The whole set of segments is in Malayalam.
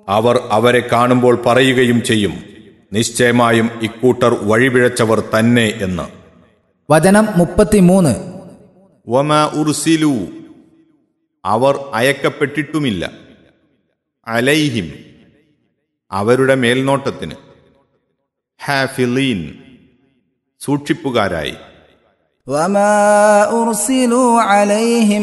അവർ അവരെ കാണുമ്പോൾ പറയുകയും ചെയ്യും നിശ്ചയമായും ഇക്കൂട്ടർ വഴിപിഴച്ചവർ തന്നെ എന്ന് വചനം മുപ്പത്തിമൂന്ന് വമ ഉർസിലു അവർ അയക്കപ്പെട്ടിട്ടുമില്ല അലൈഹിം അവരുടെ മേൽനോട്ടത്തിന് ഹാഫിലീൻ സൂക്ഷിപ്പുകാരായി وما أرسلوا عليهم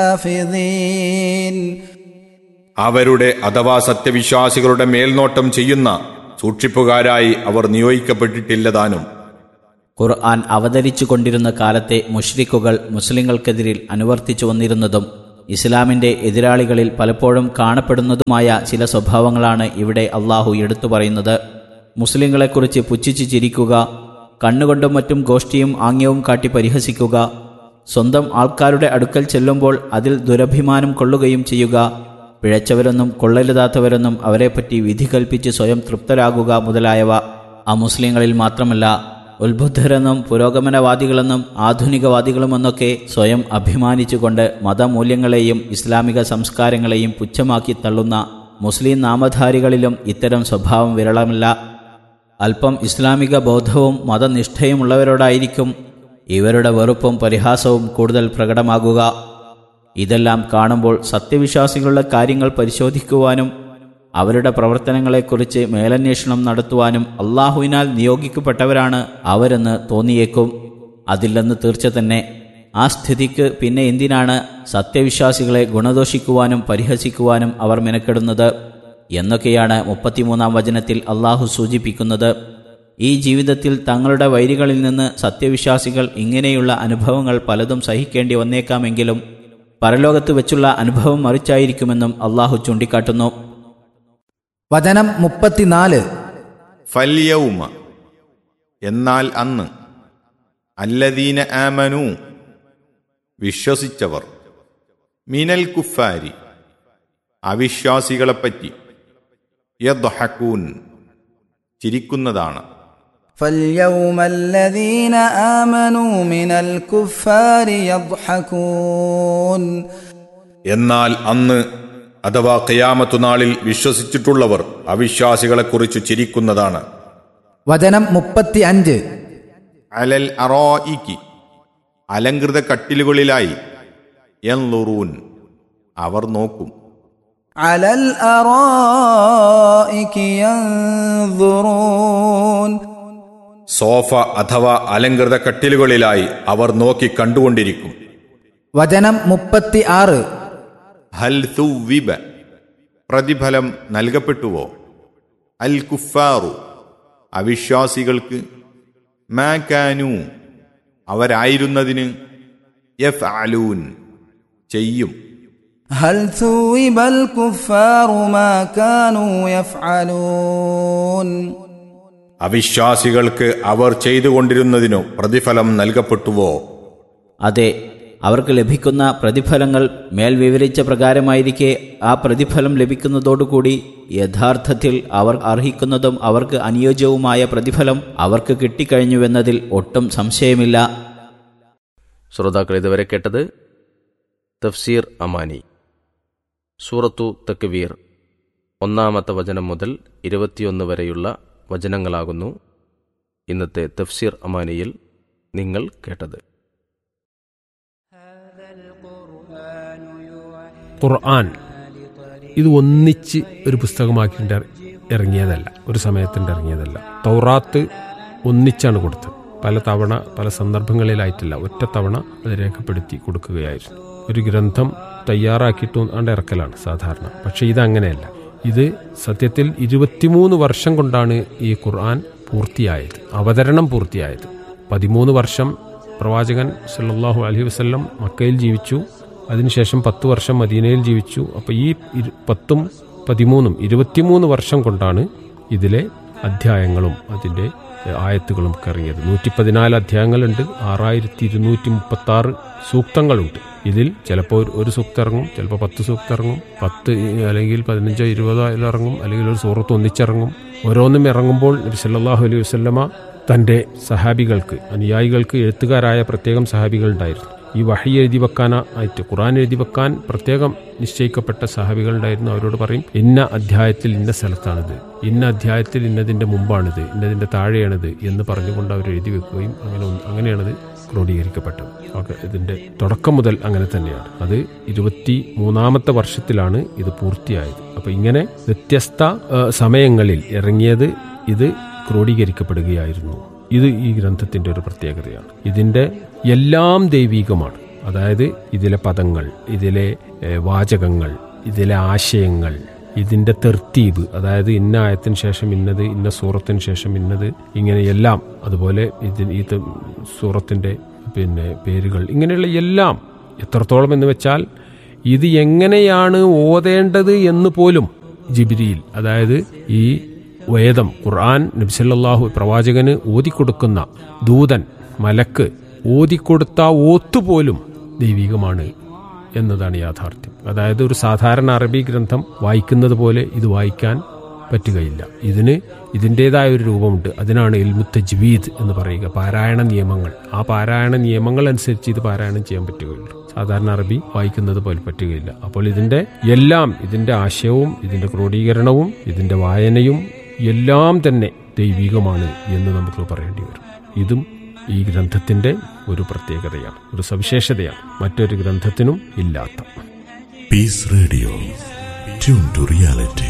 حافظين അവരുടെ അഥവാ സത്യവിശ്വാസികളുടെ മേൽനോട്ടം ചെയ്യുന്ന സൂക്ഷിപ്പുകാരായി അവർ നിയോഗിക്കപ്പെട്ടിട്ടില്ലതാനും ഖുർആൻ അവതരിച്ചു കൊണ്ടിരുന്ന കാലത്തെ മുഷ്രിക്കുകൾ മുസ്ലിങ്ങൾക്കെതിരിൽ അനുവർത്തിച്ചു വന്നിരുന്നതും ഇസ്ലാമിന്റെ എതിരാളികളിൽ പലപ്പോഴും കാണപ്പെടുന്നതുമായ ചില സ്വഭാവങ്ങളാണ് ഇവിടെ അള്ളാഹു എടുത്തു പറയുന്നത് മുസ്ലിങ്ങളെക്കുറിച്ച് പുച്ഛിച്ച് ചിരിക്കുക കണ്ണുകൊണ്ടും മറ്റും ഗോഷ്ഠിയും ആംഗ്യവും കാട്ടി പരിഹസിക്കുക സ്വന്തം ആൾക്കാരുടെ അടുക്കൽ ചെല്ലുമ്പോൾ അതിൽ ദുരഭിമാനം കൊള്ളുകയും ചെയ്യുക പിഴച്ചവരെന്നും കൊള്ളരുതാത്തവരെന്നും അവരെപ്പറ്റി വിധി കൽപ്പിച്ച് സ്വയം തൃപ്തരാകുക മുതലായവ അമുസ്ലിങ്ങളിൽ മാത്രമല്ല ഉത്ബുദ്ധരെന്നും പുരോഗമനവാദികളെന്നും ആധുനികവാദികളുമെന്നൊക്കെ സ്വയം അഭിമാനിച്ചുകൊണ്ട് മതമൂല്യങ്ങളെയും ഇസ്ലാമിക സംസ്കാരങ്ങളെയും പുച്ഛമാക്കി തള്ളുന്ന മുസ്ലിം നാമധാരികളിലും ഇത്തരം സ്വഭാവം വിരളമില്ല അല്പം ഇസ്ലാമിക ബോധവും മതനിഷ്ഠയുമുള്ളവരോടായിരിക്കും ഇവരുടെ വെറുപ്പും പരിഹാസവും കൂടുതൽ പ്രകടമാകുക ഇതെല്ലാം കാണുമ്പോൾ സത്യവിശ്വാസികളുടെ കാര്യങ്ങൾ പരിശോധിക്കുവാനും അവരുടെ പ്രവർത്തനങ്ങളെക്കുറിച്ച് മേലന്വേഷണം നടത്തുവാനും അള്ളാഹുവിനാൽ നിയോഗിക്കപ്പെട്ടവരാണ് അവരെന്ന് തോന്നിയേക്കും അതില്ലെന്ന് തീർച്ച തന്നെ ആ സ്ഥിതിക്ക് പിന്നെ എന്തിനാണ് സത്യവിശ്വാസികളെ ഗുണദോഷിക്കുവാനും പരിഹസിക്കുവാനും അവർ മെനക്കെടുന്നത് എന്നൊക്കെയാണ് മുപ്പത്തിമൂന്നാം വചനത്തിൽ അള്ളാഹു സൂചിപ്പിക്കുന്നത് ഈ ജീവിതത്തിൽ തങ്ങളുടെ വൈരികളിൽ നിന്ന് സത്യവിശ്വാസികൾ ഇങ്ങനെയുള്ള അനുഭവങ്ങൾ പലതും സഹിക്കേണ്ടി വന്നേക്കാമെങ്കിലും പരലോകത്ത് വെച്ചുള്ള അനുഭവം മറിച്ചായിരിക്കുമെന്നും അള്ളാഹു ചൂണ്ടിക്കാട്ടുന്നു വചനം മുപ്പത്തിനാല് ഫല്യവുമ എന്നാൽ അന്ന് അല്ലദീന ആമനു വിശ്വസിച്ചവർ മിനൽ കുഫാരി അവിശ്വാസികളെപ്പറ്റി യദ്ഹക്കൂൻ ചിരിക്കുന്നതാണ് فاليوم الذين آمنوا من الكفار يضحكون എന്നാൽ അന്ന് അഥവാ ഖിയാമത്തു നാളിൽ വിശ്വസിച്ചിട്ടുള്ളവർ അവിശ്വാസികളെക്കുറിച്ച് ചിരിക്കുന്നതാണ് വചനം മുപ്പത്തി അഞ്ച് അലൽ അറോയിക്ക് അലങ്കൃത കട്ടിലുകളിലായി യൻലുറൂൻ അവർ നോക്കും على الأرائك ينظرون സോഫ അഥവാ അലങ്കൃത കട്ടിലുകളിലായി അവർ നോക്കി കണ്ടുകൊണ്ടിരിക്കും വചനം മുപ്പത്തി ആറ് ഹൽ തുവിബ പ്രതിഫലം നൽകപ്പെട്ടുവോ അൽ കുഫാറു അവിശ്വാസികൾക്ക് മാക്കാനു അവരായിരുന്നതിന് യഫ് അലൂൻ ചെയ്യും هل ثوب الكفار ما كانوا يفعلون അവിശ്വാസികൾക്ക് അവർ ചെയ്തുകൊണ്ടിരുന്നതിനു പ്രതിഫലം നൽകപ്പെട്ടുവോ അതെ അവർക്ക് ലഭിക്കുന്ന പ്രതിഫലങ്ങൾ മേൽ വിവരിച്ച പ്രകാരമായിരിക്കെ ആ പ്രതിഫലം ലഭിക്കുന്നതോടുകൂടി യഥാർത്ഥത്തിൽ അവർ അർഹിക്കുന്നതും അവർക്ക് അനുയോജ്യവുമായ പ്രതിഫലം അവർക്ക് കിട്ടിക്കഴിഞ്ഞുവെന്നതിൽ ഒട്ടും സംശയമില്ല ശ്രോതാക്കൾ ഇതുവരെ കേട്ടത് തഫ്സീർ അമാനി സൂറത്തു തക്വീർ ഒന്നാമത്തെ വചനം മുതൽ ഇരുപത്തിയൊന്ന് വരെയുള്ള വചനങ്ങളാകുന്നു ഇന്നത്തെ തഫ്സീർ അമാനിയിൽ നിങ്ങൾ കേട്ടത് ഖുർആൻ ഇത് ഒന്നിച്ച് ഒരു പുസ്തകമാക്കിയിട്ട് ഇറങ്ങിയതല്ല ഒരു സമയത്തിൻ്റെ ഇറങ്ങിയതല്ല തൗറാത്ത് ഒന്നിച്ചാണ് കൊടുത്തത് പല തവണ പല സന്ദർഭങ്ങളിലായിട്ടില്ല ഒറ്റ തവണ അത് രേഖപ്പെടുത്തി കൊടുക്കുകയായിരുന്നു ഒരു ഗ്രന്ഥം തയ്യാറാക്കിയിട്ട് ആണ്ട് ഇറക്കലാണ് സാധാരണ പക്ഷേ ഇതങ്ങനെയല്ല ഇത് സത്യത്തിൽ ഇരുപത്തിമൂന്ന് വർഷം കൊണ്ടാണ് ഈ ഖുർആൻ പൂർത്തിയായത് അവതരണം പൂർത്തിയായത് പതിമൂന്ന് വർഷം പ്രവാചകൻ സല്ലല്ലാഹു അലൈഹി വസല്ലം മക്കയിൽ ജീവിച്ചു അതിനുശേഷം പത്ത് വർഷം മദീനയിൽ ജീവിച്ചു അപ്പോൾ ഈ ഇരു- പത്തും പതിമൂന്നും ഇരുപത്തിമൂന്ന് വർഷം കൊണ്ടാണ് ഇതിലെ അധ്യായങ്ങളും അതിൻ്റെ എഹ്, ആയത്തുകളും ഒക്കെ ഇറങ്ങിയത് നൂറ്റി പതിനാല് അധ്യായങ്ങളുണ്ട് ആറായിരത്തി ഇരുന്നൂറ്റി മുപ്പത്തി ആറ് സൂക്തങ്ങളുണ്ട് ഇതിൽ ചിലപ്പോൾ ഒരു- ഒരു സൂക്തം ഇറങ്ങും ചിലപ്പോൾ പത്ത് സൂക്തം ഇറങ്ങും പത്ത് ഇ- അല്ലെങ്കിൽ പതിനഞ്ചോ ഇരുപതോ അതിൽ ഇറങ്ങും അല്ലെങ്കിൽ ഒരു സൂറത്ത് ഒന്നിച്ചിറങ്ങും ഓരോന്നും ഇറങ്ങുമ്പോൾ നബി സല്ലല്ലാഹു അലൈഹി വസല്ലമ തൻ്റെ സഹാബികൾക്ക് അനുയായികൾക്ക് എഴുത്തുകാരായ പ്രത്യേകം സഹാബികൾ ഉണ്ടായിരുന്നു ഈ വഹി എഴുതി വെക്കാനായിട്ട് ഖുറാൻ എഴുതി വെക്കാൻ പ്രത്യേകം നിശ്ചയിക്കപ്പെട്ട സഹാബികളുണ്ടായിരുന്നു അവരോട് പറയും ഇന്ന അധ്യായത്തിൽ ഇന്ന സ്ഥലത്താണിത് ഇന്ന അധ്യായത്തിൽ ഇന്നതിന്റെ മുമ്പാണിത് ഇന്നതിന്റെ താഴെയാണിത് എന്ന് പറഞ്ഞുകൊണ്ട് അവർ എഴുതി വെക്കുകയും അങ്ങനെ ഒന്ന്- അങ്ങനെയാണത് ക്രോഡീകരിക്കപ്പെട്ടത് ഓക്കെ ഇതിന്റെ തുടക്കം മുതൽ അങ്ങനെ തന്നെയാണ് അത് ഇരുപത്തി മൂന്നാമത്തെ വർഷത്തിലാണ് ഇത് പൂർത്തിയായത് അപ്പൊ ഇങ്ങനെ വ്യത്യസ്ത ആ, സമയങ്ങളിൽ ഇറങ്ങിയത് ഇത് ക്രോഡീകരിക്കപ്പെടുകയായിരുന്നു ഇത് ഈ ഗ്രന്ഥത്തിന്റെ ഒരു പ്രത്യേകതയാണ് ഇതിന്റെ എല്ലാം ദൈവീകമാണ് അതായത് ഇതിലെ പദങ്ങൾ ഇതിലെ ഏ, വാചകങ്ങൾ ഇതിലെ ആശയങ്ങൾ ഇതിന്റെ തെർത്തീബ് അതായത് ഇന്ന ആയത്തിന് ശേഷം ഇന്നത് ഇന്ന സൂറത്തിന് ശേഷം ഇന്നത് ഇങ്ങനെയെല്ലാം അതുപോലെ ഇതിന് ഈ ത- സൂറത്തിന്റെ പിന്നെ പേരുകൾ ഇങ്ങനെയുള്ള എല്ലാം എത്രത്തോളം എന്ന് വെച്ചാൽ ഇത് എങ്ങനെയാണ് ഓതേണ്ടത് എന്ന് പോലും ജിബിരിയിൽ അതായത് ഈ വേദം ഖുർആൻ നബ്സല്ലാഹു പ്രവാചകന് ഓതിക്കൊടുക്കുന്ന ദൂതൻ മലക്ക് ഓതിക്കൊടുത്ത ഓത്തുപോലും ദൈവികമാണ് എന്നതാണ് യാഥാർത്ഥ്യം അതായത് ഒരു സാധാരണ അറബി ഗ്രന്ഥം വായിക്കുന്നത് പോലെ ഇത് വായിക്കാൻ പറ്റുകയില്ല ഇതിന് ഇതിൻ്റെതായ ഒരു രൂപമുണ്ട് അതിനാണ് ഇൽമുത്ത ജ്വീദ് എന്ന് പറയുക പാരായണ നിയമങ്ങൾ ആ പാരായണ നിയമങ്ങൾ അനുസരിച്ച് ഇത് പാരായണം ചെയ്യാൻ പറ്റുകയുള്ളൂ സാധാരണ അറബി വായിക്കുന്നത് പോലെ പറ്റുകയില്ല അപ്പോൾ ഇതിന്റെ എല്ലാം ഇതിന്റെ ആശയവും ഇതിന്റെ ക്രോഡീകരണവും ഇതിന്റെ വായനയും എല്ലാം തന്നെ ദൈവികമാണ് എന്ന് നമുക്ക് പറയേണ്ടി വരും ഇതും ഈ ഗ്രന്ഥത്തിന്റെ ഒരു പ്രത്യേകതയാണ് ഒരു സവിശേഷതയാണ് മറ്റൊരു ഗ്രന്ഥത്തിനും ഇല്ലാത്ത Peace Radio. Tune to reality.